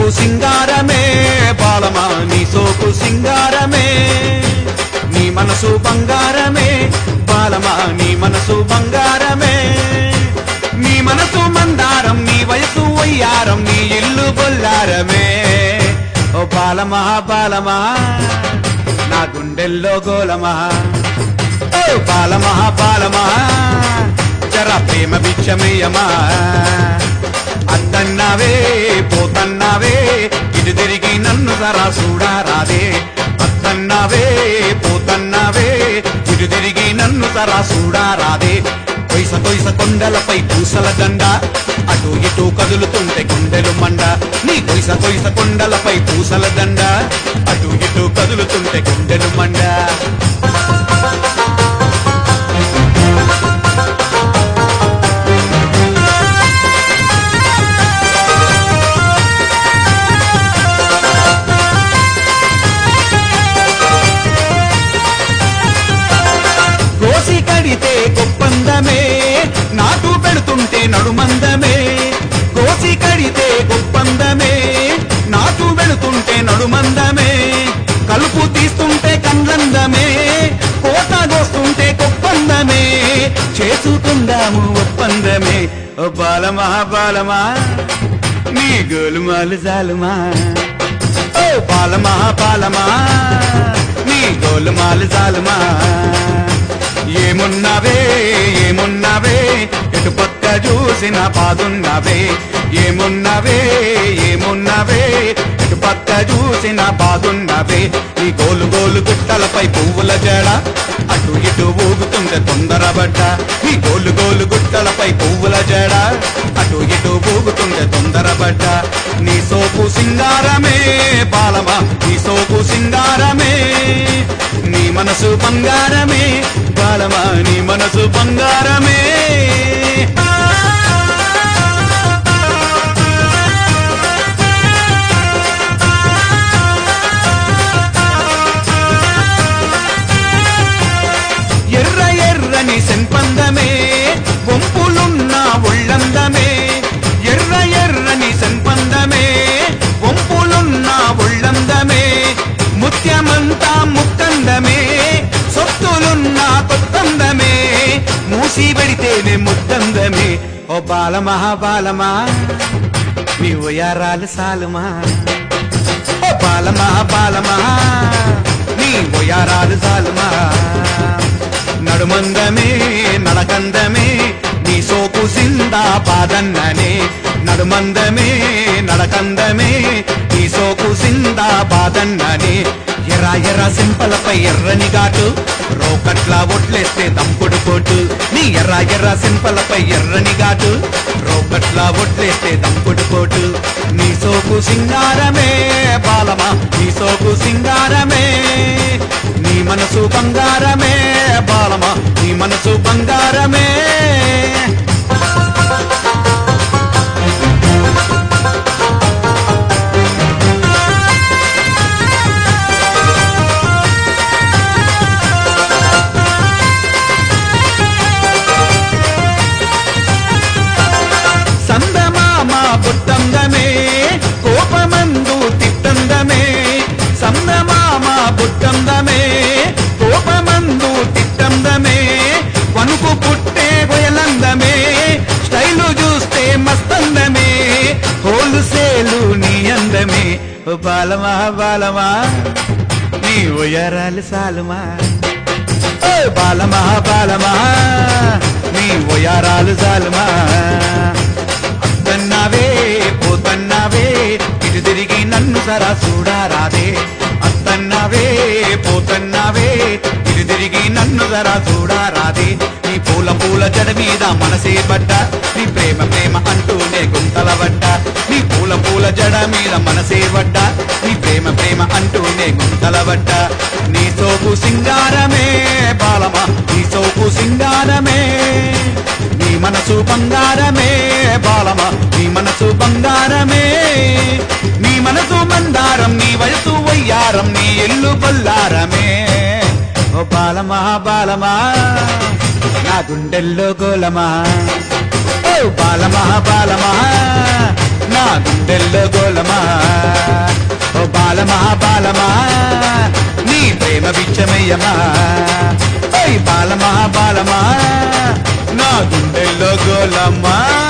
సింగారమే బాలమా నీ సోకు సింగారమే నీ మనసు బంగారమే బాలమా నీ మనసు బంగారమే నీ మనసు మందారం నీ వయసు వయ్యారం నీ ఇల్లు బొల్లారమే ఓ బాలమా బాలమా నా గుండెల్లో గోలమా ఓ బాలమా బాలమా జర ప్రేమ బిచ్చమేయమా అద్దన్నావే పోతన్నావే ఇటు తిరిగి నన్ను జరా చూడారాదే అద్దన్నావే పోతన్నావే ఇటు తిరిగి నన్ను జరా చూడారాదే కొయ్స కొయ్స కొండలపై పూసల దండ అటు ఇటు కదులుతుంటే గుండెలు మండ నీ కొయ్స కొయ్స కొండలపై పూసల దండ అటు ఇటు కదులుతుంటే గుండెలు మండ కోసి కడితే గొప్పందమే నాటు పెడుతుంటే నడుమందమే కోసి కడితే గొప్పందమే నాటు పెడుతుంటే నడుమందమే కలుపు తీస్తుంటే కండ్లందమే కోత కోస్తుంటే గొప్పందమే చేసుకుందాము ఒప్పందమే ఓ బాలమా బాలమా నీ గోలుమాలు జాలుమా ఓ పాలమా పాలమా నీ గోలుమాలు జాలుమా ఏమున్నావే ఏమున్నావే ఎటు పక్క చూసిన బాదున్నావే ఏమున్నావే ఏమున్నావే ఎటు పక్క చూసిన బాదున్నావే నీ గోలు గోలు గుట్టలపై పువ్వుల జడ అటు ఇటు ఊగుతుంటే తొందరబడ్డ నీ గోలు గోలు గుట్టలపై పువ్వుల జడ అటు ఇటు ఊగుతుంటే తొందరబడ్డ నీ సోపు సింగారమే బాలమా నీ సోపు సింగారమే నీ మనసు బంగారమే బాలమా నీ మనసు బంగారమే ఎర్ర ఎర్రని సెంపందమే వంపులున్న ఒళ్ళందమే ఎర్ర ఎర్రని సెంపందమే వంపులున్న ఒళ్ళందమే ముత్యమంతా ముక్కందమే సొత్తులున్న కొత్తందమే మూసి పెడితేనే ముద్దందమే ఓ బాలమా బాలమా నీ ఉయారాలు సాలుమా ఓ బాలమా బాలమా నీ ఉయారాలు సాలుమా నడుమందమే నడకందమే నీ సోకు సిందా పాదన్ననే నడుమందమే నడకందమే నీ సోకు సిందా బాదన్ననే ఎర్ర ఎర్ర సింపలపై ఎర్రని ఘాటు రోకట్లా ఒట్లేస్తే దంపుడు పోటు నీ ఎర్ర ఎర్ర సింపలపై ఎర్రని ఘాటు రోకట్లా ఒట్లేస్తే దంపుడు పోటు నీ సోకు సింగారమే బాలమా నీ సోకు సింగారమే నీ మనసు బంగారమే బాలమా నీ మనసు బంగారమే సందమామ బుట్టందమే కోపమందు తిట్టందమే సందమామ బుట్టందమే కోపమందు తిట్టందమే వణుకు పుట్టే గొయలందమే స్టైలు చూస్తే మస్తందమే హోల్సేలు నీ అందమే ఓ బాలమా బాలమా నీ ఉయరాలు సాలుమా ఓ బాలమా బాలమా నీ ఉయారాలు జాలుమా అత్తన్నావే పోతన్నావే ఇటు తిరిగి నన్ను సరా చూడారాదే అత్తన్నావే పోతన్నావే ఇటు తిరిగి నన్ను జరా చూడారాదే నీ పూల పూల జడ మీద మనసే పడ్డ నీ ప్రేమ ప్రేమ అంటూనే గుంతల పడ్డ నీ పూల పూల జడ మీద మనసే పడ్డ నీ ప్రేమ ప్రేమ అంటూనే గుంతల పడ్డ నీ సోపు సింగారమే బాలమా నీ సోపు సింగారమే నీ మనసు బంగారమే బాలమా నీ మనసు బంగారమే నీ మనసు మందారం నీ వయసు వయ్యారం నీ ఇల్లు బొల్లారమే ఓ బాలమా బాలమా నా గుండెల్లో గోలమా ఓ బాలమా బాలమా నా గుండెల్లో గోలమా ఓ బాలమా బాలమా నీ ప్రేమ బిచ్చమయ్యమా ఓయ్ బాలమా బాలమా నా గుండెల్లో గోలమ్మా